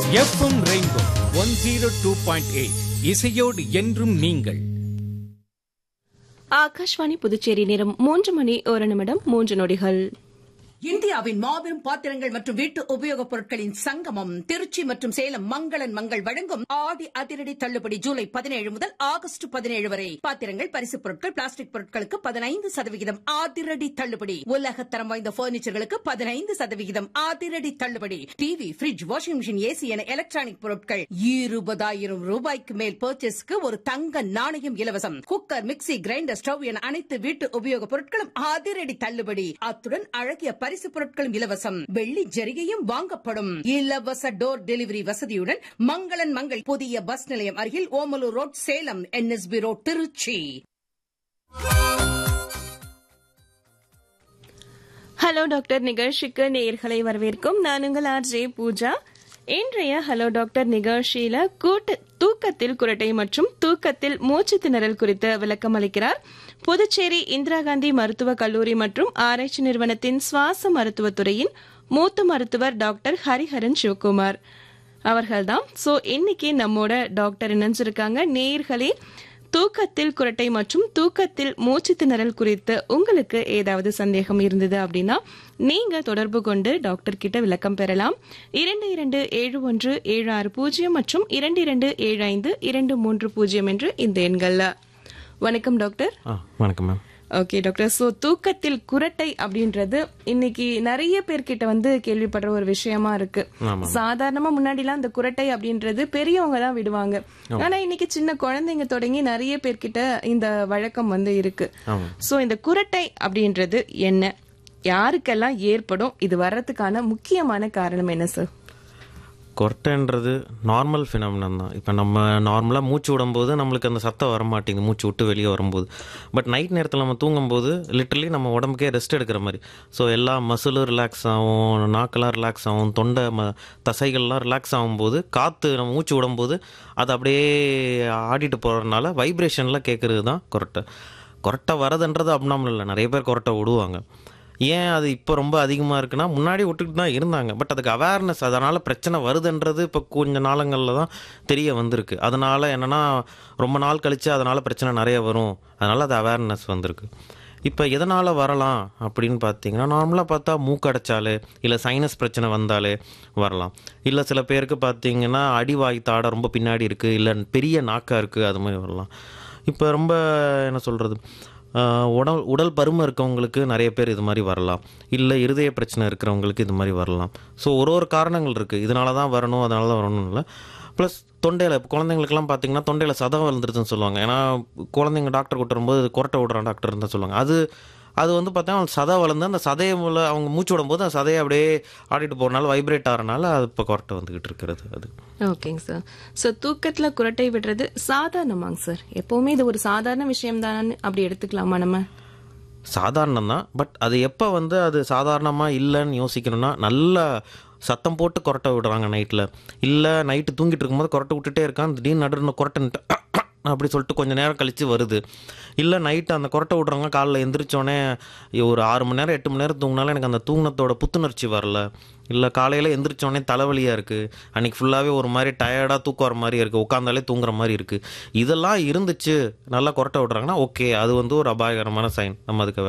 FM rainbow one zero two point eight இசையோடு என்றும் நீங்கள் ஆகாஷ்வாணி புதுச்சேரி நேரம் மூன்று மணி ஒரு நிமிடம் மூன்று நொடிகள் இந்தியாவின் மாபெரும் பாத்திரங்கள் மற்றும் வீட்டு உபயோகப் பொருட்களின் சங்கமம் திருச்சி மற்றும் சேலம் மங்களன் மங்கள் வழங்கும் ஆடி அதிரடி தள்ளுபடி ஜூலை பதினேழு முதல் ஆகஸ்ட் பதினேழு வரை பாத்திரங்கள் பரிசுப் பொருட்கள் பிளாஸ்டிக் பொருட்களுக்கு பதினைந்து சதவிகிதம் அதிரடி தள்ளுபடி உலகத்தரம் வாய்ந்த பர்னிச்சர்களுக்கு பதினைந்து சதவிகிதம் அதிரடி தள்ளுபடி TV fridge washing machine AC என எலக்ட்ரானிக் பொருட்கள் இருபதாயிரம் ரூபாய்க்கு மேல் பர்ச்சேஸ்க்கு ஒரு தங்க நாணயம் இலவசம் குக்கர் மிக்ஸி கிரைண்டர் ஸ்டவ் என அனைத்து வீட்டு உபயோகப் பொருட்களும் அதிரடி தள்ளுபடி அத்துடன் அழகிய பரிசு பொருட்களும் இலவசம் வெள்ளி ஜரிகையும் வாங்கப்படும் இலவச டோர் டெலிவரி வசதியுடன் மங்களன் மங்கள் புதிய பஸ் நிலையம் அருகில் Omalur road Salem NSB road Tiruchi hello doctor நிகழ்ச்சிக்கு நேயர்களை வரவேற்கும் நான் உங்கள் ஆர்ஜே பூஜா இன்றைய ஹலோ டாக்டர் நிகழ்ச்சியில கூட்டு தூக்கத்தில் குரட்டை மற்றும் தூக்கத்தில் மூச்சு திணறல் குறித்து விளக்கம் அளிக்கிறார் புதுச்சேரி இந்திரா காந்தி மருத்துவக் கல்லூரி மற்றும் ஆராய்ச்சி நிறுவனத்தின் சுவாச மருத்துவத் துறையின் மூத்த மருத்துவர் டாக்டர் ஹரிஹரன் சிவகுமார் அவர்கள்தான் சோ இன்னைக்கு நம்மோட டாக்டர் இணைஞ்சிருக்காங்க நேயர்களே தூக்கத்தில் குரட்டை மற்றும் தூக்கத்தில் மூச்சு திணறல் குறித்து உங்களுக்கு ஏதாவது சந்தேகம் இருந்தது அப்படின்னா நீங்க தொடர்பு கொண்டு டாக்டர் கிட்ட விளக்கம் பெறலாம் இரண்டு இரண்டு ஏழு ஒன்று ஏழு ஆறு பூஜ்ஜியம் மற்றும் இரண்டு இரண்டு ஏழு ஐந்து இரண்டு மூன்று பூஜ்ஜியம் என்று இந்த எண்கள்ல வணக்கம் டாக்டர் ஆ வணக்கம் மேம் ஓகே டாக்டர் சோ தூக்கத்தில் குரட்டை அப்படின்றது இன்னைக்கு நிறைய பேர்கிட்ட வந்து கேள்விப்படுற ஒரு விஷயமா இருக்கு சாதாரணமா முன்னாடிலாம் இந்த குரட்டை அப்படின்றது பெரியவங்க தான் விடுவாங்க ஆனா இன்னைக்கு சின்ன குழந்தைங்க தொடங்கி நிறைய பேர்கிட்ட இந்த வழக்கம் வந்து இருக்கு ஆமாம் சோ இந்த குரட்டை அப்படின்றது என்ன யாருக்கெல்லாம் ஏற்படும் இது வர்றதுக்கான முக்கியமான காரணம் என்ன சார் கொரட்டைன்றது நார்மல் ஃபினாமினன் தான் இப்போ நம்ம நார்மலாக மூச்சு விடும்போது நம்மளுக்கு அந்த சத்தம் வர மாட்டேங்குது மூச்சு விட்டு வெளியே வரும்போது பட் நைட் நேரத்தில் நம்ம தூங்கும்போது லிட்டரலி நம்ம உடம்புக்கே ரெஸ்ட் எடுக்கிற மாதிரி ஸோ எல்லா மசிலும் ரிலாக்ஸ் ஆகும் நாக்கெல்லாம் ரிலாக்ஸ் ஆகும் தொண்டை ம தசைகள்லாம் ரிலாக்ஸ் ஆகும்போது காற்று நம்ம மூச்சு விடும்போது அது அப்படியே ஆடிட்டு போகிறதுனால வைப்ரேஷனில் கேட்குறது தான் கொரட்டை கொரட்டை வரதுன்றது அப்னாமல் இல்லை நிறைய பேர் கொரட்டை விடுவாங்க ஏன் அது இப்போ ரொம்ப அதிகமாக இருக்குன்னா முன்னாடி விட்டுக்கிட்டு தான் இருந்தாங்க பட் அதுக்கு அவேர்னஸ் அதனால் பிரச்சனை வருதுன்றது இப்போ கொஞ்ச நாளங்களில் தான் தெரிய வந்திருக்கு அதனால் என்னென்னா ரொம்ப நாள் கழித்து அதனால் பிரச்சனை நிறைய வரும் அதனால் அது அவேர்னஸ் வந்திருக்கு இப்போ எதனால் வரலாம் அப்படின்னு பார்த்தீங்கன்னா நார்மலாக பார்த்தா மூக்கடைச்சாலே இல்லை சைனஸ் பிரச்சனை வந்தாலே வரலாம் இல்லை சில பேருக்கு பார்த்தீங்கன்னா அடிவாய் தாடை ரொம்ப பின்னாடி இருக்குது இல்லை பெரிய நாக்காக இருக்குது அது மாதிரி வரலாம் இப்போ ரொம்ப என்ன சொல்கிறது உடல் உடல் பருமன் இருக்கவங்களுக்கு நிறைய பேர் இது மாதிரி வரலாம் இல்லை இருதய பிரச்சனை இருக்கிறவங்களுக்கு இது மாதிரி வரலாம் ஸோ ஒரு ஒரு காரணங்கள் இருக்குது இதனால தான் வரணும் அதனால தான் வரணும் இல்லை ப்ளஸ் தொண்டையில் இப்போ குழந்தைங்களுக்குலாம் பார்த்தீங்கன்னா தொண்டையில் சதம் வளர்ந்துருச்சுன்னு சொல்லுவாங்க ஏன்னா குழந்தைங்க டாக்டர் கூட்டு வரும்போது கொரட்டை விடுறான் டாக்டர் தான் சொல்லுவாங்க அது அது வந்து பார்த்தா சதை வளர்ந்து அந்த சதையை உள்ள அவங்க மூச்சு விடும்போது அந்த சதையை அப்படியே ஆடிட்டு போகிறனால வைப்ரேட் ஆகிறனால அது இப்போ கொரட்டை வந்துக்கிட்டு இருக்கிறது அது ஓகேங்க சார் ஸோ தூக்கத்துல குரட்டை விடுறது சாதாரணமாங்க சார் எப்பவுமே இது ஒரு சாதாரண விஷயம் தான் அப்படி எடுத்துக்கலாமா நம்ம சாதாரணம் தான் பட் அது எப்போ வந்து அது சாதாரணமாக இல்லைன்னு யோசிக்கணும்னா நல்லா சத்தம் போட்டு கொரட்டை விடுறாங்க நைட்டில் இல்லை நைட்டு தூங்கிட்டு இருக்கும்போது கொரட்டை விட்டுட்டே இருக்கான் திடீர்னு நடுன்னு கொரட்டை அப்படி சொல்லிட்டு கொஞ்சம் நேரம் கழித்து வருது இல்லை நைட்டு அந்த கொரட்டை விட்றவங்க காலைல எந்திரிச்சோடனே ஒரு ஆறு மணி நேரம் எட்டு மணி நேரம் தூங்கினாலும் எனக்கு அந்த தூங்கினத்தோட புத்துணர்ச்சி வரல இல்லை காலையில் எந்திரிச்சோடனே தலைவலியாக இருக்குது அன்றைக்கி ஃபுல்லாகவே ஒரு மாதிரி டயர்டாக தூக்கம் வர மாதிரி இருக்குது உட்காந்தாலே தூங்குற மாதிரி இருக்குது இதெல்லாம் இருந்துச்சு நல்லா கொரட்டை விட்றாங்கன்னா ஓகே அது வந்து ஒரு அபாயகரமான சைன் நம்ம அதுக்கு